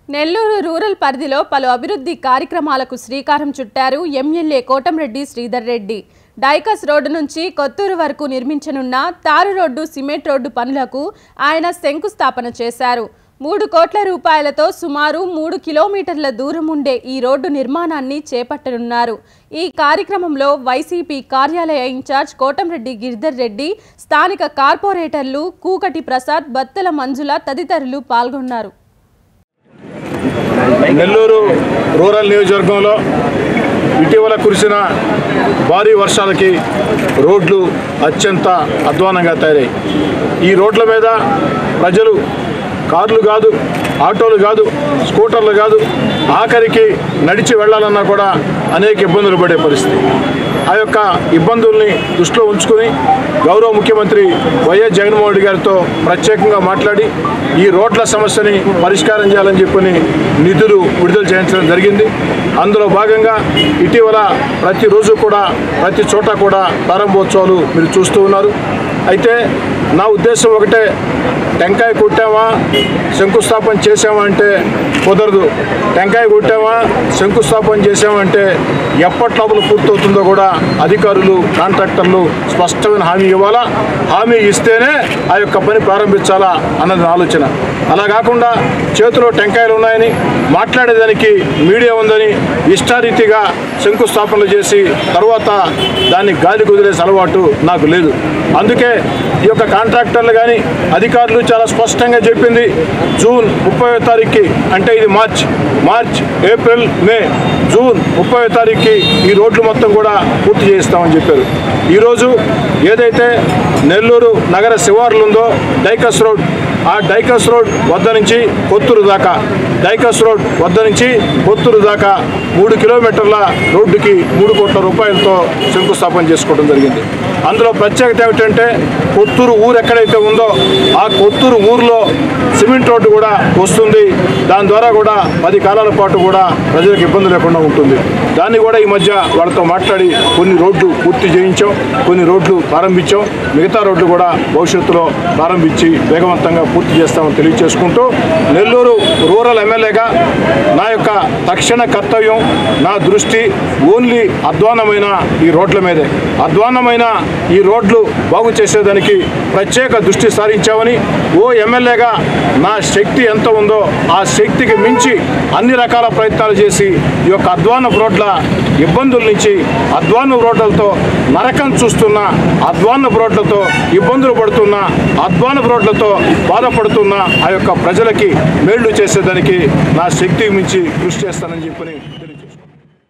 Nellore rural పరిధిలో పలు అభివృద్ధి కార్యక్రమాలకు శ్రీకారం చుట్టారు MLA Kotamreddy Sridhar Reddy Dykes road నుంచి కొత్తూరు వరకు నిర్మించనున్న తారు రోడ్డు సిమెంట్ రోడ్డు పనులకు ఆయన శంకుస్థాపన చేశారు మూడు కోట్ల రూపాయలతో సుమారు మూడు కిలోమీటర్ల దూరం ఉండే ఈ రోడ్డు నిర్మాణాన్ని చేపట్టనున్నారు ఈ కార్యక్రమంలో వైసీపీ కార్యాలయ ఇన్ఛార్జ్ కోటంరెడ్డి గిరిధర్ రెడ్డి స్థానిక కార్పొరేటర్లు కూకటి ప్రసాద్ బత్తల మంజుల తదితరులు పాల్గొన్నారు నెల్లూరు రూరల్ నియోజకవర్గంలో ఇటీవల కురిసిన భారీ వర్షాలకి రోడ్లు అత్యంత అధ్వానంగా తయారయ్యాయి ఈ రోడ్ల మీద ప్రజలు కార్లు కాదు ఆటోలు కాదు స్కూటర్లు కాదు ఆఖరికి నడిచి వెళ్ళాలన్నా కూడా అనేక ఇబ్బందులు పడే పరిస్థితి ఆ యొక్క ఇబ్బందుల్ని దృష్టిలో ఉంచుకుని గౌరవ ముఖ్యమంత్రి వైఎస్ జగన్మోహన్ రెడ్డి గారితో ప్రత్యేకంగా మాట్లాడి ఈ రోడ్ల సమస్యని పరిష్కారం చేయాలని చెప్పని నిధులు విడుదల చేయించడం జరిగింది అందులో భాగంగా ఇటీవల ప్రతిరోజు కూడా ప్రతి చోట కూడా ప్రారంభోత్సవాలు మీరు చూస్తూ ఉన్నారు అయితే నా ఉద్దేశం ఒకటే టెంకాయ కొట్టామా శంకుస్థాపన చేసామా అంటే కుదరదు టెంకాయ కొట్టామా శంకుస్థాపన చేసామంటే ఎప్పటి లోపల పూర్తవుతుందో కూడా అధికారులు కాంట్రాక్టర్లు స్పష్టమైన హామీ ఇవ్వాలా హామీ ఇస్తేనే ఆ యొక్క పని ప్రారంభించాలా అన్నది నా ఆలోచన అలా కాకుండా చేతిలో టెంకాయలు ఉన్నాయని మాట్లాడేదానికి మీడియా ఉందని ఇష్టారీతిగా శంకుస్థాపనలు చేసి తర్వాత దాన్ని గాలి కుదిరేసే అలవాటు నాకు లేదు అందుకే ఈ యొక్క కాంట్రాక్టర్లు కానీ అధికారులు చాలా స్పష్టంగా చెప్పింది జూన్ ముప్పై తారీఖుకి అంటే ఇది March March April May June ముప్పై తారీఖుకి ఈ రోడ్లు మొత్తం కూడా పూర్తి చేయిస్తామని చెప్పారు ఈరోజు ఏదైతే నెల్లూరు నగర శివార్లు ఉందో డైకస్ రోడ్ ఆ డైకస్ రోడ్ వద్ద నుంచి కొత్తూరు దాకా డైకస్ రోడ్ వద్ద నుంచి కొత్తూరు దాకా మూడు కిలోమీటర్ల రోడ్డుకి మూడు కోట్ల రూపాయలతో శంకుస్థాపన చేసుకోవడం జరిగింది అందులో ప్రత్యేకత ఏమిటంటే కొత్తూరు ఊరు ఎక్కడైతే ఉందో ఆ కొత్తూరు ఊరిలో సిమెంట్ రోడ్డు కూడా వస్తుంది దాని ద్వారా కూడా పది కాలాల పాటు కూడా ప్రజలకు ఇబ్బంది లేకుండా ఉంటుంది దాన్ని కూడా ఈ మధ్య వాళ్ళతో మాట్లాడి కొన్ని రోడ్లు పూర్తి చేయించాం కొన్ని రోడ్లు ప్రారంభించాం మిగతా రోడ్లు కూడా భవిష్యత్తులో ప్రారంభించి వేగవంతంగా పూర్తి చేస్తామని తెలియజేసుకుంటూ నెల్లూరు రూరల్ ఎమ్మెల్యేగా నా యొక్క తక్షణ కర్తవ్యం నా దృష్టి ఓన్లీ అధ్వానమైన ఈ రోడ్ల మీదే అధ్వానమైన ఈ రోడ్లు బాగు చేసేదానికి ప్రత్యేక దృష్టి సారించామని ఓ ఎమ్మెల్యేగా నా శక్తి ఎంత ఉందో ఆ శక్తికి మించి అన్ని రకాల ప్రయత్నాలు చేసి ఈ యొక్క అధ్వాన రోడ్ల ఇబ్బందుల నుంచి అధ్వాన రోడ్లతో నరకం చూస్తున్న అధ్వాన రోడ్లతో ఇబ్బందులు పడుతున్న అధ్వాన రోడ్లతో బాధపడుతున్న ఆ యొక్క ప్రజలకి మేళ్లు చేసేదానికి నా శక్తికి మించి కృషి చేస్తానని చెప్పని తెలియజేస్తున్నాను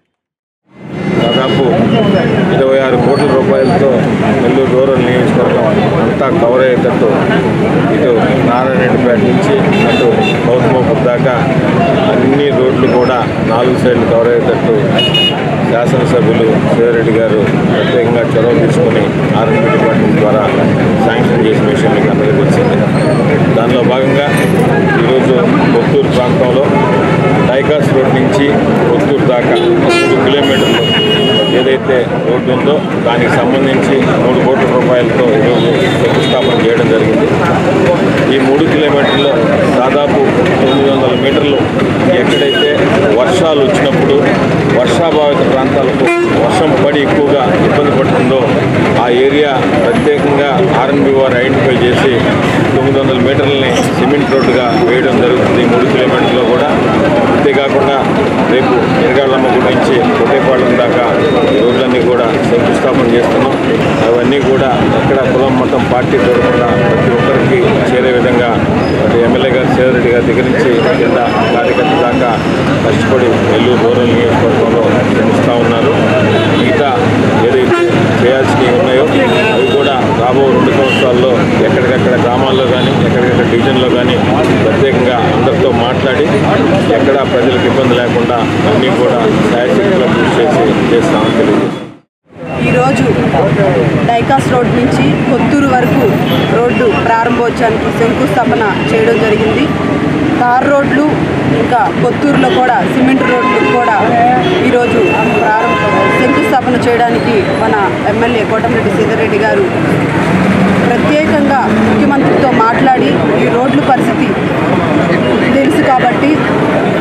దాదాపు ఇరవై ఆరు కోట్ల రూపాయలతో నెల్లూరు రూరల్ నియోజకవర్గం అంతా కవర్ అయ్యేటట్టు ఇటు నారాయణపేట నుంచి అటు గౌతమపురం దాకా అన్ని రోడ్లు కూడా నాలుగు సైడ్లు కవర్ అయ్యేటట్టు శాసనసభ్యులు శివరెడ్డి గారు ప్రత్యేకంగా చొరవ తీసుకొని ఆర్ఎంపీ డిపార్ట్మెంట్ ద్వారా శాంక్షన్ చేసిన విషయం మీకు అందరికీ వచ్చింది దానిలో భాగంగా ఈరోజు కొత్తూరు ప్రాంతంలో డైకాస్ రోడ్ నుంచి కొత్తూరు దాకా మూడు కిలోమీటర్లు ఏదైతే రోడ్డు ఉందో దానికి సంబంధించి మూడు కోట్ల రూపాయలతో ఈరోజు శంకుస్థాపన చేయడం జరిగింది ఈ మూడు కిలోమీటర్లు దాదాపు తొమ్మిది వందల మీటర్లు ఎక్కడైతే వర్షాలు వచ్చినప్పుడు వర్షాభావిత ప్రాంతాలకు వర్షం పడి ఎక్కువగా ఇబ్బంది పడుతుందో ఆ ఏరియా ప్రత్యేకంగా ఆర్ఎన్బి వారు ఐడెంటిఫై చేసి తొమ్మిది వందల మీటర్లని సిమెంట్ రోడ్డుగా వేయడం జరుగుతుంది ఈ మూడు కిలోమీటర్లో కూడా అంతేకాకుండా రేపు ఎరగాళ్ళమ్మ గుడి నుంచి కొట్టేపాళెం దాకా ఈ రోడ్లన్నీ కూడా శంకుస్థాపన చేస్తున్నాం అవన్నీ కూడా ఎక్కడ కులం మతం పార్టీ చూడకుండా ప్రతి ఒక్కరికి చేరే విధంగా అటు ఎమ్మెల్యే గారు శివరెడ్డి గారి దగ్గర నుంచి కింద కార్యకర్త దాకా కష్టపడి నెల్లూరు రూరల్ నియోజకవర్గంలో శ్రమిస్తూ ఉన్నారు మిగతా ఏదైతే చేయాల్సినవి ఉన్నాయో అవి కూడా రాబో రెండు సంవత్సరాల్లో ఎక్కడికక్కడ గ్రామాల్లో కానీ ఎక్కడికక్కడ డివిజన్లో కానీ ప్రత్యేకంగా అందరితో మాట్లాడి ఎక్కడా ప్రజలకు ఇబ్బంది లేకుండా అన్నీ కూడా శాయశక్తిలో కృషి చేసి చేస్తామని తెలియజేస్తాం ఈరోజు డైకాస్ రోడ్ నుంచి కొత్తూరు వరకు రోడ్డు ప్రారంభోత్సవానికి శంకుస్థాపన చేయడం జరిగింది తార్ రోడ్లు ఇంకా కొత్తూరులో కూడా సిమెంట్ రోడ్లు కూడా ఈరోజు ప్రారంభ శంకుస్థాపన చేయడానికి మన ఎమ్మెల్యే కోటమిరెడ్డి సీతారెడ్డి గారు ప్రత్యేకంగా ముఖ్యమంత్రితో మాట్లాడి ఈ రోడ్ల పరిస్థితి తెలుసు కాబట్టి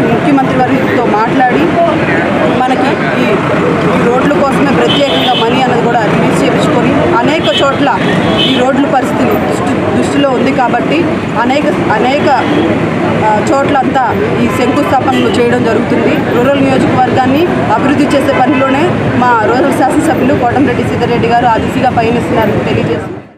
ముఖ్యమంత్రి వారితో మాట్లాడి మనకి ఈ ఈ రోడ్ల కోసమే ప్రత్యేకంగా మనీ అన్నది కూడా రిలీజ్ చేయించుకొని అనేక చోట్ల ఈ రోడ్ల పరిస్థితి దృష్టి దృష్టిలో ఉంది కాబట్టి అనేక అనేక ఆ, చోట్లంతా ఈ శంకుస్థాపనలు చేయడం జరుగుతుంది రూరల్ నియోజకవర్గాన్ని అభివృద్ధి చేసే పనిలోనే మా రూరల్ శాసనసభ్యులు కోటంరెడ్డి సీతారెడ్డి గారు ఆ దిశగా పయనిస్తున్నారని తెలియజేస్తున్నారు